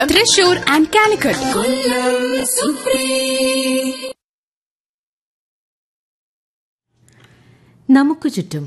Thrissur and Calicut നമുക്ക് ചുറ്റും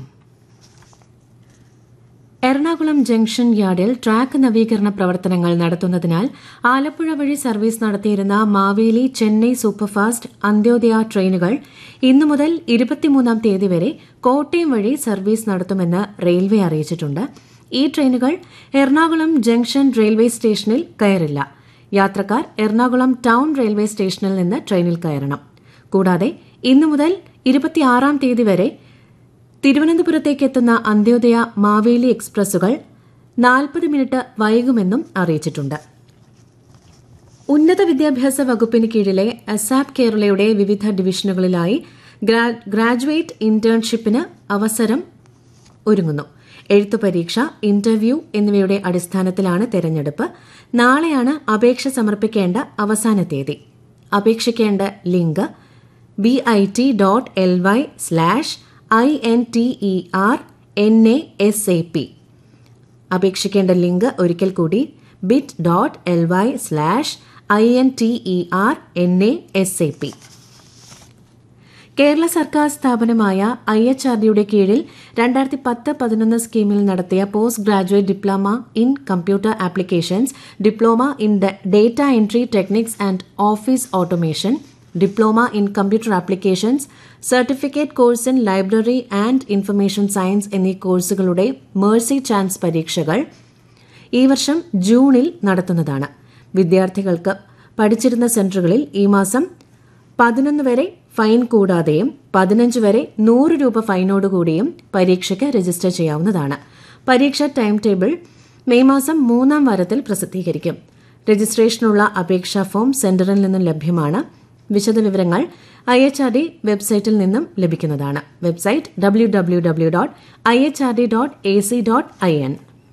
Ernakulam junction യാർഡിൽ track നവീകരണ പ്രവർത്തനങ്ങൾ നടത്തുന്നതിനാൽ ആലപ്പുഴ വഴി സർവീസ് നടത്തിയിരുന്ന മാവേലി ചെന്നൈ സൂപ്പർഫാസ്റ്റ് അന്ത്യോദയ ട്രെയിനുകൾ ഇന്നു മുതൽ ഇരുപത്തിമൂന്നാം തീയതി വരെ കോട്ടയം വഴി സർവീസ് നടത്തുമെന്ന് റെയിൽവേ അറിയിച്ചിട്ടുണ്ട് ഈ ട്രെയിനുകൾ എറണാകുളം ജംഗ്ഷൻ റെയിൽവേ സ്റ്റേഷനിൽ കയറില്ല യാത്രക്കാർ എറണാകുളം ടൌൺ റെയിൽവേ സ്റ്റേഷനിൽ നിന്ന് ട്രെയിനിൽ കയറണം കൂടാതെ ഇന്നു മുതൽ ഇരുപത്തിയാറാം തീയതി വരെ തിരുവനന്തപുരത്തേക്ക് എത്തുന്ന അന്ത്യോദയ മാവേലി എക്സ്പ്രസുകൾ നാൽപ്പത് മിനിറ്റ് വൈകുമെന്നും അറിയിച്ചിട്ടുണ്ട് ഉന്നത വിദ്യാഭ്യാസ വകുപ്പിന് കീഴിലെ അസാപ് കേരളയുടെ വിവിധ ഡിവിഷനുകളിലായി ഗ്രാ- ഗ്രാജുവേറ്റ് ഇന്റേൺഷിപ്പിന് അവസരം ഒരുങ്ങുന്നു എഴുത്തു പരീക്ഷ ഇന്റർവ്യൂ എന്നിവയുടെ അടിസ്ഥാനത്തിലാണ് തെരഞ്ഞെടുപ്പ് നാളെയാണ് അപേക്ഷ സമർപ്പിക്കേണ്ട അവസാന തീയതി അപേക്ഷിക്കേണ്ട link B I T dot L Y slash I N T E R N A S A P അപേക്ഷിക്കേണ്ട ലിങ്ക് ഒരിക്കൽ കൂടി bit dot L Y slash I N T E R N A S A P Kerala സർക്കാർ സ്ഥാപനമായ I H R ഡിയുടെ കീഴിൽ രണ്ടായിരത്തി പത്ത് പതിനൊന്ന് സ്കീമിൽ നടത്തിയ post graduate diploma in computer applications diploma in data entry techniques and office automation diploma in computer applications certificate course in library and information science എന്നീ കോഴ്സുകളുടെ മേഴ്സി ചാൻസ് പരീക്ഷകൾ ഈ വർഷം ജൂണിൽ നടത്തുന്നതാണ് വിദ്യാർത്ഥികൾക്ക് പഠിച്ചിരുന്ന സെന്ററുകളിൽ ഈ മാസം പതിനൊന്ന് വരെ ഫൈൻ കൂടാതെയും പതിനഞ്ച് വരെ നൂറ് രൂപ ഫൈനോടുകൂടിയും പരീക്ഷയ്ക്ക് രജിസ്റ്റർ ചെയ്യാവുന്നതാണ് പരീക്ഷ ടൈം ടേബിൾ മെയ് മാസം മൂന്നാം വാരത്തിൽ പ്രസിദ്ധീകരിക്കും രജിസ്ട്രേഷനുള്ള അപേക്ഷാ ഫോം സെന്ററിൽ നിന്നും ലഭ്യമാണ് വിശദവിവരങ്ങൾ ഐ എച്ച് ആർ ഡി വെബ്സൈറ്റിൽ നിന്നും ലഭിക്കുന്നതാണ് website W W W dot I H R D dot A C dot I N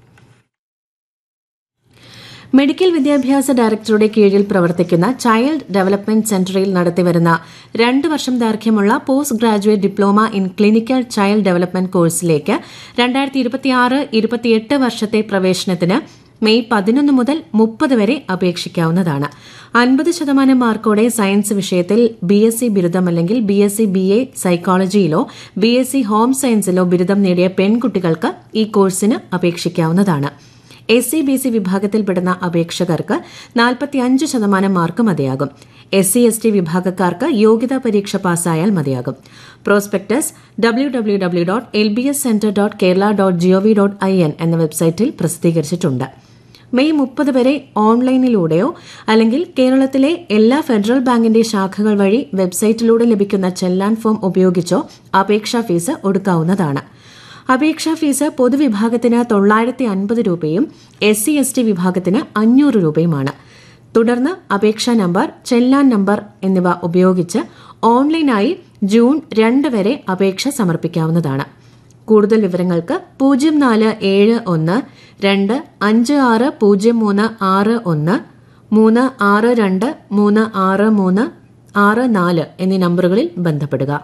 medical വിദ്യാഭ്യാസ ഡയറക്ടറുടെ കീഴിൽ പ്രവർത്തിക്കുന്ന ചൈൽഡ് ഡെവലപ്മെന്റ് സെന്ററിൽ നടത്തിവരുന്ന രണ്ട് വർഷം ദൈർഘ്യമുള്ള post graduate diploma in clinical child development കോഴ്സിലേക്ക് രണ്ടായിരത്തി ഇരുപത്തിയാറ് ഇരുപത്തിയെട്ട് വർഷത്തെ പ്രവേശനത്തിന് മെയ് പതിനൊന്ന് മുതൽ മുപ്പത് വരെ അപേക്ഷിക്കാവുന്നതാണ് അൻപത് ശതമാനം മാർക്കോടെ സയൻസ് വിഷയത്തിൽ ബി എസ് സി ബിരുദം അല്ലെങ്കിൽ B S C B A സൈക്കോളജിയിലോ ബി എസ് സി ഹോം സയൻസിലോ ബിരുദം നേടിയ പെൺകുട്ടികൾക്ക് ഈ കോഴ്സിന് അപേക്ഷിക്കാവുന്നതാണ് എസ് സി ബി സി വിഭാഗത്തിൽപ്പെടുന്ന അപേക്ഷകർക്ക് നാൽപ്പത്തിയഞ്ച് ശതമാനം മാർക്ക് മതിയാകും എസ് സി എസ് ടി വിഭാഗക്കാർക്ക് യോഗ്യതാ പരീക്ഷ പാസ്സായാൽ മതിയാകും prospectus W W W dot L B S centre dot Kerala dot G O V dot I N എന്ന വെബ്സൈറ്റിൽ പ്രസിദ്ധീകരിച്ചിട്ടുണ്ട് മെയ് മുപ്പത് വരെ ഓൺലൈനിലൂടെയോ അല്ലെങ്കിൽ കേരളത്തിലെ എല്ലാ ഫെഡറൽ ബാങ്കിന്റെ ശാഖകൾ വഴി വെബ്സൈറ്റിലൂടെ ലഭിക്കുന്ന ചെല്ലാൻ ഫോം ഉപയോഗിച്ചോ അപേക്ഷാ ഫീസ് ഒടുക്കാവുന്നതാണ് അപേക്ഷാ ഫീസ് പൊതുവിഭാഗത്തിന് തൊള്ളായിരത്തി അൻപത് രൂപയും എസ് സി എസ് ടി വിഭാഗത്തിന് അഞ്ഞൂറ് രൂപയുമാണ് തുടർന്ന് അപേക്ഷാ നമ്പർ ചെല്ലാൻ നമ്പർ എന്നിവ ഉപയോഗിച്ച് ഓൺലൈനായി ജൂൺ രണ്ട് വരെ അപേക്ഷ സമർപ്പിക്കാവുന്നതാണ് കൂടുതൽ വിവരങ്ങൾക്ക് പൂജ്യം നാല് ഏഴ് ഒന്ന് രണ്ട് അഞ്ച് ആറ് പൂജ്യം മൂന്ന് ആറ് ഒന്ന് മൂന്ന് ആറ് രണ്ട് മൂന്ന് ആറ് മൂന്ന് ആറ് നാല് എന്നീ നമ്പറുകളിൽ ബന്ധപ്പെടുക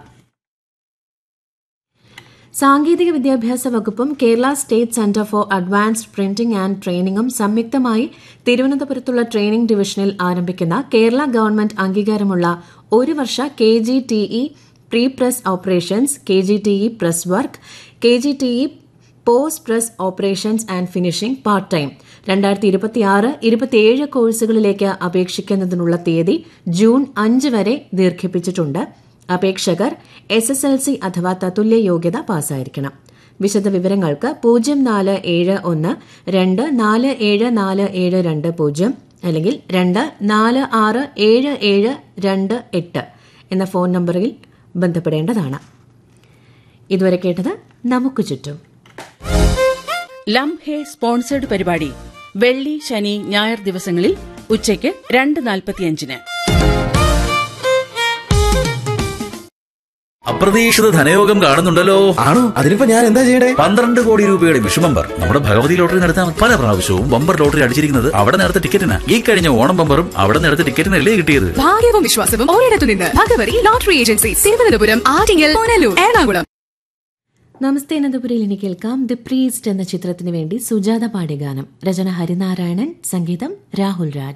സാങ്കേതിക വിദ്യാഭ്യാസ വകുപ്പും Kerala state centre for advanced printing and ട്രെയിനിങ്ങും സംയുക്തമായി തിരുവനന്തപുരത്തുള്ള ട്രെയിനിംഗ് ഡിവിഷനിൽ ആരംഭിക്കുന്ന കേരള ഗവൺമെന്റ് അംഗീകാരമുള്ള ഒരു വർഷ K G T E pre press operations K G T E press work K G T E post press operations and finishing part time രണ്ടായിരത്തി ഇരുപത്തിയാറ് ഇരുപത്തിയേഴ് കോഴ്സുകളിലേക്ക് അപേക്ഷിക്കുന്നതിനുള്ള തീയതി ജൂൺ അഞ്ച് വരെ ദീർഘിപ്പിച്ചിട്ടുണ്ട് അപേക്ഷകർ എസ് എസ് എൽ സി അഥവാ തത്തുല്യ യോഗ്യത പാസ്സായിരിക്കണം വിശദവിവരങ്ങൾക്ക് പൂജ്യം നാല് ഏഴ് ഒന്ന് രണ്ട് നാല് ഏഴ് നാല് ഏഴ് രണ്ട് പൂജ്യം അല്ലെങ്കിൽ രണ്ട് നാല് ആറ് ഏഴ് ഏഴ് രണ്ട് എട്ട് എന്ന ഫോൺ നമ്പറിൽ ബന്ധപ്പെടേണ്ടതാണ് ഇതുവരെ കേട്ടത് നമുക്ക് ചുറ്റും ലം ഹേ സ്പോൺസേഡ് പരിപാടി വെള്ളി ശനി ഞായർ ദിവസങ്ങളിൽ ഉച്ചയ്ക്ക് രണ്ട് നാൽപ്പത്തിയഞ്ചിന് അപ്രതീക്ഷിത ധനയോഗം കാണുന്നുണ്ടല്ലോ ആണോ അതിനിപ്പോ ഞാൻ എന്താ ചെയ്യടേ പന്ത്രണ്ട് കോടി രൂപയുടെ വിഷുബമ്പർ നമ്മുടെ ഭഗവതി ലോട്ടറി നടത്താൻ പല പ്രാവശ്യവും ബമ്പർ ലോട്ടറി അടിച്ചിരിക്കുന്നത് അവിടെ നേരത്തെ ടിക്കറ്റിന് ഈ കഴിഞ്ഞ ഓണം ബമ്പറും അവിടെ നേരത്തെ ടിക്കറ്റിനല്ലേ കിട്ടിയത് ഭാഗ്യവും വിശ്വാസവും ഒരിടത്തു നിന്ന് ഭഗവതി ലോട്ടറി ഏജൻസി തിരുവനന്തപുരം ആറ്റിങ്ങൽ പുനലൂർ എറണാകുളം നമസ്തേ അനന്തപുരിയിൽ ഇനി കേൾക്കാം ദി പ്രീസ്റ്റ് എന്ന ചിത്രത്തിന് വേണ്ടി സുജാത പാടിയ ഗാനം രചന ഹരിനാരായണൻ സംഗീതം രാഹുൽ രാജ്